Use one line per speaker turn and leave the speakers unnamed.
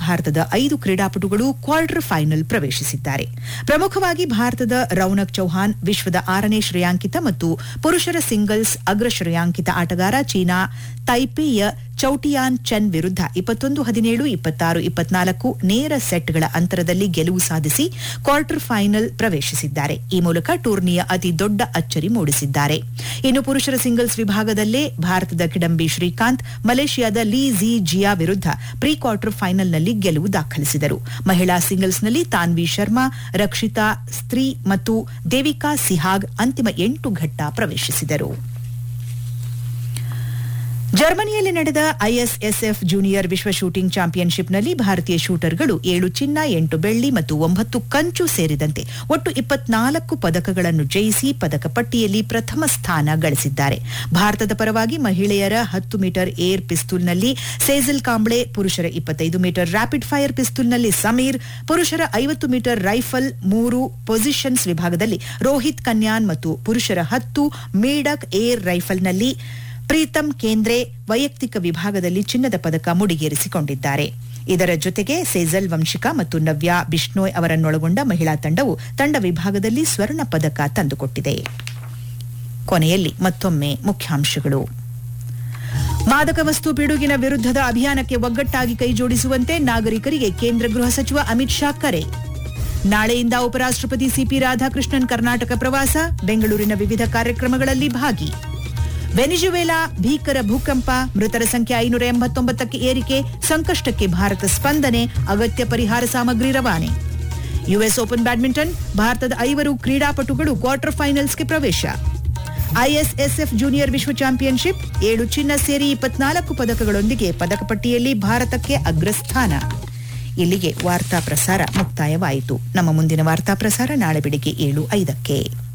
ಭಾರತದ ಐದು ಕ್ರೀಡಾಪಟುಗಳು ಕ್ವಾರ್ಟರ್ ಫೈನಲ್ ಪ್ರವೇಶಿಸಿದ್ದಾರೆ ಪ್ರಮುಖವಾಗಿ ಭಾರತದ ರೌನಕ್ ಚೌಹಾನ್ ವಿಶ್ವದ ಆರನೇ ಶ್ರೇಯಾಂಕಿತ ಮತ್ತು ಪುರುಷರ ಸಿಂಗಲ್ಸ್ ಅಗ್ರ ಶ್ರೇಯಾಂಕಿತ ಆಟಗಾರ ಚೀನಾ ತೈಪೇಯ ಚೌಟಿಯಾನ್ ಚೆನ್ ವಿರುದ್ಧ ಇಪ್ಪತ್ತೊಂದು ಹದಿನೇಳು ಇಪ್ಪತ್ತಾರು ಇಪ್ಪತ್ನಾಲ್ಕು ನೇರ ಸೆಟ್ಗಳ ಅಂತರದಲ್ಲಿ ಗೆಲುವು ಸಾಧಿಸಿ ಕ್ವಾರ್ಟರ್ ಫೈನಲ್ ಪ್ರವೇಶಿಸಿದ್ದಾರೆ ಈ ಮೂಲಕ ಟೂರ್ನಿಯ ಅತಿ ದೊಡ್ಡ ಅಚ್ಚರಿ ಮೂಡಿಸಿದ್ದಾರೆ ಇನ್ನು ಪುರುಷರ ಸಿಂಗಲ್ಸ್ ವಿಭಾಗದಲ್ಲೇ ಭಾರತದ ಕಿಡಂಬಿ ಶ್ರೀಕಾಂತ್ ಮಲೇಷ್ಯಾದ ಲೀ ಝಿ ಜಿಯಾ ವಿರುದ್ಧ ಪ್ರೀ ಕ್ವಾರ್ಟರ್ ಫೈನಲ್ನಲ್ಲಿ ಗೆಲುವು ದಾಖಲಿಸಿದರು ಮಹಿಳಾ ಸಿಂಗಲ್ಸ್ನಲ್ಲಿ ತಾನ್ವಿ ಶರ್ಮಾ ರಕ್ಷಿತಾ ಸ್ತ್ರೀ ಮತ್ತು ದೇವಿಕಾ ಸಿಹಾಗ್ ಅಂತಿಮ ಎಂಟು ಘಟ್ಟ ಪ್ರವೇಶಿಸಿದರು ಜರ್ಮನಿಯಲ್ಲಿ ನಡೆದ ಐಎಸ್ಎಸ್ಎಫ್ ಜೂನಿಯರ್ ವಿಶ್ವ ಶೂಟಿಂಗ್ ಚಾಂಪಿಯನ್ಶಿಪ್ನಲ್ಲಿ ಭಾರತೀಯ ಶೂಟರ್ಗಳು ಏಳು ಚಿನ್ನ ಎಂಟು ಬೆಳ್ಳಿ ಮತ್ತು ಒಂಬತ್ತು ಕಂಚು ಸೇರಿದಂತೆ ಒಟ್ಟು ಇಪ್ಪತ್ನಾಲ್ಕು ಪದಕಗಳನ್ನು ಜಯಿಸಿ ಪದಕ ಪಟ್ಟಿಯಲ್ಲಿ ಪ್ರಥಮ ಸ್ಥಾನ ಗಳಿಸಿದ್ದಾರೆ ಭಾರತದ ಪರವಾಗಿ ಮಹಿಳೆಯರ ಹತ್ತು ಮೀಟರ್ ಏರ್ ಪಿಸ್ತೂಲ್ನಲ್ಲಿ ಸೇಜಲ್ ಕಾಂಬ್ಳೆ ಪುರುಷರ ಇಪ್ಪತ್ತೈದು ಮೀಟರ್ ರ್ಯಾಪಿಡ್ ಫೈರ್ ಪಿಸ್ತೂಲ್ನಲ್ಲಿ ಸಮೀರ್ ಪುರುಷರ ಐವತ್ತು ಮೀಟರ್ ರೈಫಲ್ ಮೂರು ಪೊಸಿಷನ್ಸ್ ವಿಭಾಗದಲ್ಲಿ ರೋಹಿತ್ ಕನ್ಯಾನ್ ಮತ್ತು ಪುರುಷರ ಹತ್ತು ಮೇಡಕ್ ಏರ್ ರೈಫಲ್ನಲ್ಲಿ ಪ್ರೀತಂ ಕೇಂದ್ರೆ ವೈಯಕ್ತಿಕ ವಿಭಾಗದಲ್ಲಿ ಚಿನ್ನದ ಪದಕ ಮುಡಿಗೇರಿಸಿಕೊಂಡಿದ್ದಾರೆ ಇದರ ಜೊತೆಗೆ ಸೇಜಲ್ ವಂಶಿಕಾ ಮತ್ತು ನವ್ಯಾ ಬಿಷ್ಣೋಯ್ ಅವರನ್ನೊಳಗೊಂಡ ಮಹಿಳಾ ತಂಡವು ತಂಡ ವಿಭಾಗದಲ್ಲಿ ಸ್ವರ್ಣ ಪದಕ ತಂದುಕೊಟ್ಟಿದೆ ಕೊನೆಯಲ್ಲಿ ಮತ್ತೊಮ್ಮೆ ಮುಖ್ಯಾಂಶಗಳು ಮಾದಕ ವಸ್ತು ಪಿಡುಗಿನ ವಿರುದ್ಧದ ಅಭಿಯಾನಕ್ಕೆ ಒಗ್ಗಟ್ಟಾಗಿ ಕೈಜೋಡಿಸುವಂತೆ ನಾಗರಿಕರಿಗೆ ಕೇಂದ್ರ ಗೃಹ ಸಚಿವ ಅಮಿತ್ ಶಾ ಕರೆ ನಾಳೆಯಿಂದ ಉಪರಾಷ್ಟಪತಿ ಸಿಪಿ ರಾಧಾಕೃಷ್ಣನ್ ಕರ್ನಾಟಕ ಪ್ರವಾಸ ಬೆಂಗಳೂರಿನ ವಿವಿಧ ಕಾರ್ಯಕ್ರಮಗಳಲ್ಲಿ ಭಾಗಿ ವೆನಿಜುವೆಲಾ ಭೀಕರ ಭೂಕಂಪ ಮೃತರ ಸಂಖ್ಯೆ ಐನೂರ ಎಂಬತ್ತೊಂಬತ್ತಕ್ಕೆ ಏರಿಕೆ ಸಂಕಷ್ಟಕ್ಕೆ ಭಾರತ ಸ್ಪಂದನೆ ಅಗತ್ಯ ಪರಿಹಾರ ಸಾಮಗ್ರಿ ರವಾನೆ ಯುಎಸ್ ಓಪನ್ ಬ್ಯಾಡ್ಮಿಂಟನ್ ಭಾರತದ ಐವರು ಕ್ರೀಡಾಪಟುಗಳು ಕ್ವಾರ್ಟರ್ ಫೈನಲ್ಸ್ಗೆ ಪ್ರವೇಶ ಐಎಸ್ಎಸ್ಎಫ್ ಜೂನಿಯರ್ ವಿಶ್ವ ಚಾಂಪಿಯನ್ಶಿಪ್ ಏಳು ಚಿನ್ನ ಸೇರಿ ಇಪ್ಪತ್ನಾಲ್ಕು ಪದಕಗಳೊಂದಿಗೆ ಪದಕ ಪಟ್ಟಿಯಲ್ಲಿ ಭಾರತಕ್ಕೆ ಅಗ್ರಸ್ಥಾನ ಇಲ್ಲಿಗೆ ವಾರ್ತಾ ಪ್ರಸಾರ ಮುಕ್ತಾಯವಾಯಿತು ನಮ್ಮ ಮುಂದಿನ ವಾರ್ತಾ ಪ್ರಸಾರ ನಾಳೆ ಬೆಳಿಗ್ಗೆ ಏಳು ಐದಕ್ಕೆ